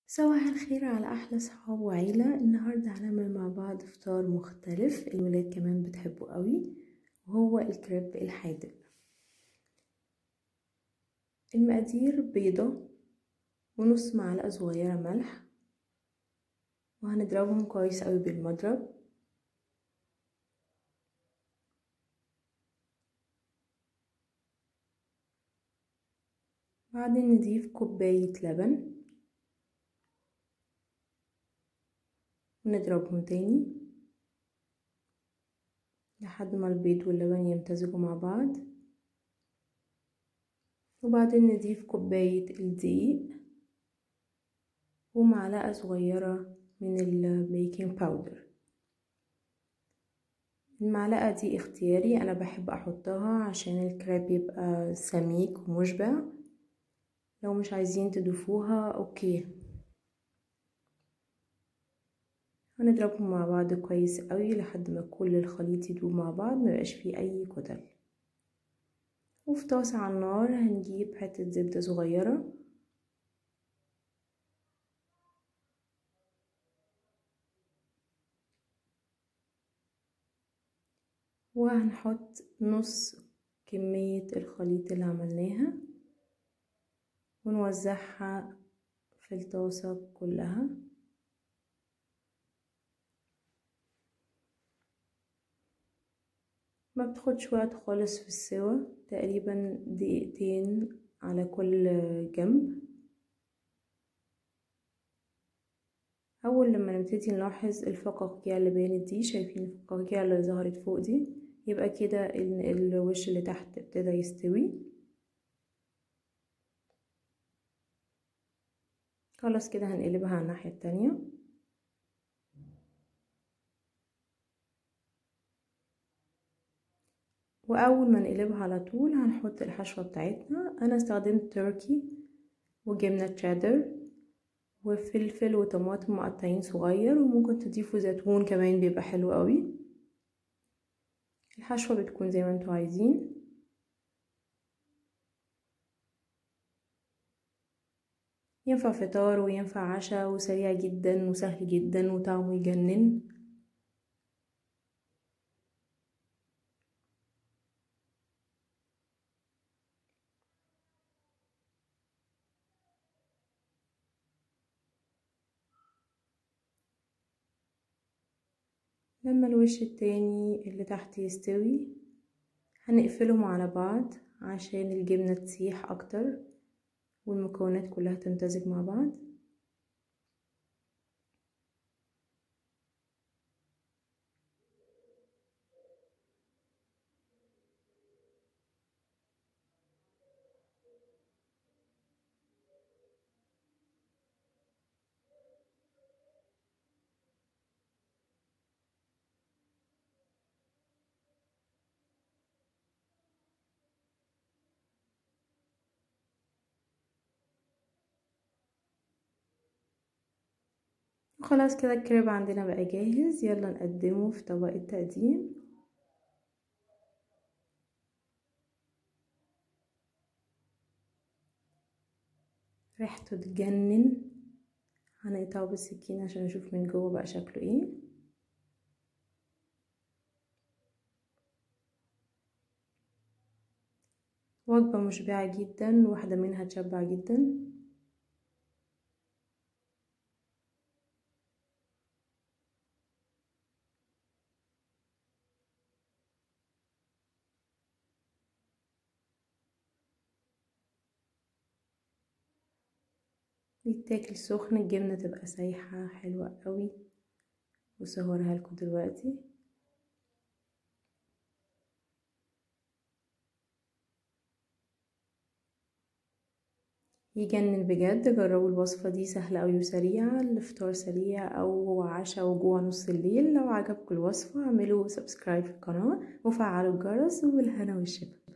صباح الخير على أحلى صحاب وعيلة النهاردة هنعمل مع بعض فطار مختلف الولاد كمان بتحبه قوي وهو الكريب الحادق المقادير بيضة ونص معلقة صغيرة ملح وهنضربهم كويس قوي بالمضرب بعدين نضيف كوباية لبن ونضربهم تاني لحد ما البيض واللبن يمتزجوا مع بعض وبعدين نضيف كوباية الدقيق ومعلقة صغيرة من البيكنج باودر المعلقة دي اختياري أنا بحب أحطها عشان الكريب يبقى سميك ومشبع لو مش عايزين تضيفوها أوكي هنضربهم مع بعض كويس قوي لحد ما كل الخليط يدوب مع بعض ميبقاش فيه اي كتل وفي طاسة على النار هنجيب حتة زبدة صغيرة وهنحط نص كمية الخليط اللي عملناها ونوزعها في الطاسة كلها ما بتاخدش وقت خالص في السوا تقريبا دقيقتين على كل جنب اول لما نبتدي نلاحظ الفقاقيع اللي بانت دي شايفين الفقاقيع اللي ظهرت فوق دي يبقى كده الوش اللي تحت ابتدى يستوي خلاص كده هنقلبها على الناحية التانية واول ما نقلبها على طول هنحط الحشوه بتاعتنا انا استخدمت تركي وجبنه تشيدر وفلفل وطماطم مقطعين صغير وممكن تضيفوا زيتون كمان بيبقى حلو قوي الحشوه بتكون زي ما انتوا عايزين ينفع فطار وينفع عشاء وسريع جدا وسهل جدا وطعمه يجنن لما الوش التاني اللي تحت يستوي هنقفلهم على بعض عشان الجبنة تسيح اكتر والمكونات كلها تمتزج مع بعض خلاص كده الكريب عندنا بقى جاهز يلا نقدمه في طبق التقديم ريحته تجنن هنقطعه بالسكينة عشان نشوف من جوه بقى شكله ايه وجبة مشبعة جدا واحدة منها تشبع جدا بيتاكل سخن الجبنة تبقى سايحة حلوة قوي وصورها لكم دلوقتي يجنن بجد جربوا الوصفة دي سهلة أوي وسريعة لفطار سريع أو عشاء وجوع نص الليل لو عجبكم الوصفة اعملوا سبسكرايب في القناة وفعلوا الجرس وبالهنا والشفا